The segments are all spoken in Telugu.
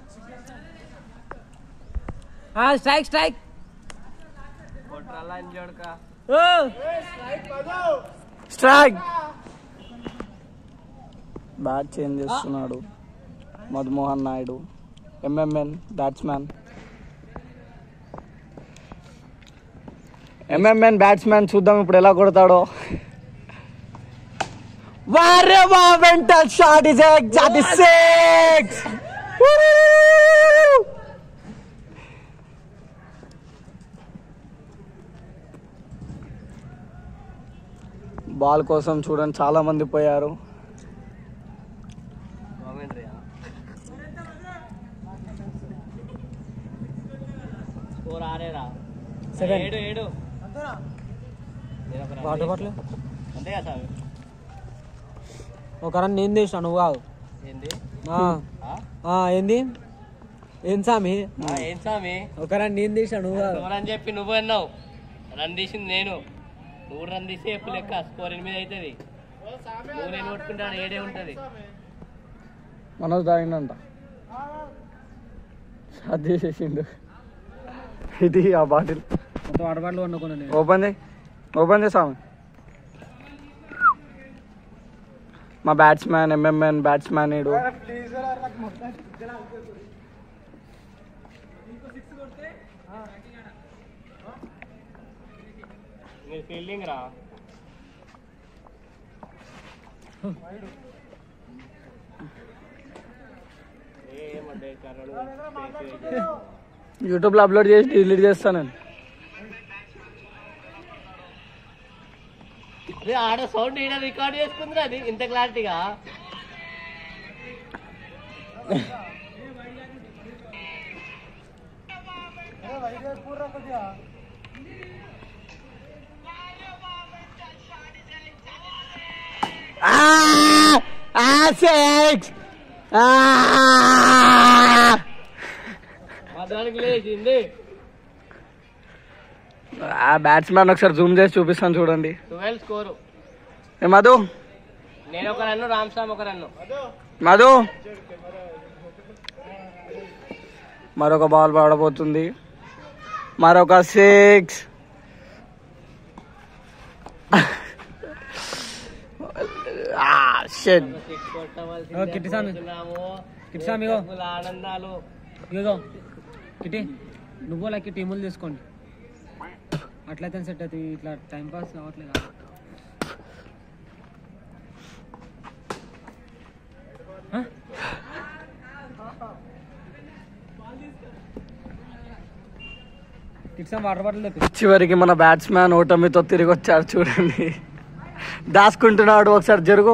Strike strike strike bat change చేస్తున్నాడు Madhumohan Naidu MMN batsmen MMN batsmen చూద్దాం ఇప్పుడు ఎలా కొడతాడో వారే వా వెంటల్ shot is exact six ball కోసం చూడండి చాలా మంది పోయారు స్కోర్ ఆరేరా సెవెన్ ఏడు ఏడు వాటర్ బాటిల్ అంతే కదా సార్ ఒక రన్ నేను తీసిన నువ్వు కాదు ఏంది ఆ, ఆ? ఆ, ఏంది ఏం సామి ఆ, ఏం స్వామి ఒక రన్ నేను తీసిన నువ్వు కాదు నువ్వు రన్ చెప్పి నువ్వు అన్నావు రన్ తీసింది నేను నువ్వు రన్ తీస్తే ఎప్పుడు లెక్క స్కోర్ ఎనిమిది అవుతుంది నువ్వు నేను కొట్టుకుంటాను ఏడే ఉంటుంది మనోజ్ తాగిండంట అది చేసేసిండు ఇది ఆ బాటిల్ మొత్తం వాటర్ బాటిల్ వండుకున్నా నేను ఓపెన్ చేయి ఓపెన్ చేసాము మా బ్యాట్స్మెన్ ఎంఎంఎన్ బ్యాట్స్మెన్ ఇడు మీరు ఫీల్డింగ్ రా ఏమంటే కర్రలు యూట్యూబ్లో అప్లోడ్ చేసి డిలీట్ చేస్తాను నేను రే, ఆడ సౌండ్ ఈడ రికార్డ్ చేసుకుందిరా అది ఇంత క్లారిటీగా సిక్స్ మధ్యానికి లేచింది ఆ బ్యాట్స్మెన్ ఒకసారి జూమ్ చేసి చూపిస్తాను చూడండి ట్వెల్వ్ స్కోరు ఏ మధు నేను ఒక రన్ను రామ్సామ్ ఒక రన్ను మధు మరొక బాల్ పడబోతుంది మరొక సిక్స్ షెడ్ సిక్స్ కొట్టవలసిందే ఓ, కిట్టి స్వామి. అనుకుంటున్నాము. కిట్టి స్వామి, ఇగో. డబ్బుల ఆనందాలు ఇదిగో కిటి నువ్వు లైక్ టీములు తీసుకోండి అట్లయితే సెట్ అవుతుంది ఇట్లా టైం పాస్ కావట్లేదు ఆ? కిట్సమ్ వాటర్ బాటిల్ తెప్పి చివరికి మన బ్యాట్స్మెన్ ఓటమితో తిరిగి వచ్చాడు చూడండి దాచుకుంటున్నాడు ఒకసారి జరుగు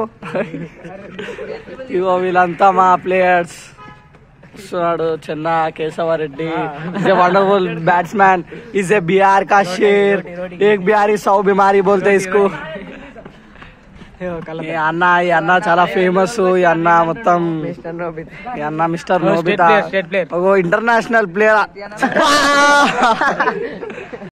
ఇగో వీళ్ళంతా మా ప్లేయర్స్ వస్తున్నాడు Chenna Keshavareddy is a wonderful batsman is a Bihar का शेर एक बिहारी सौ बीमारी बोलते हैं इसको ఈ అన్న ఈ అన్న చాలా ఫేమస్ ఈ అన్న మొత్తం ఈ అన్న mister Oh, state Nobita player, state player. International player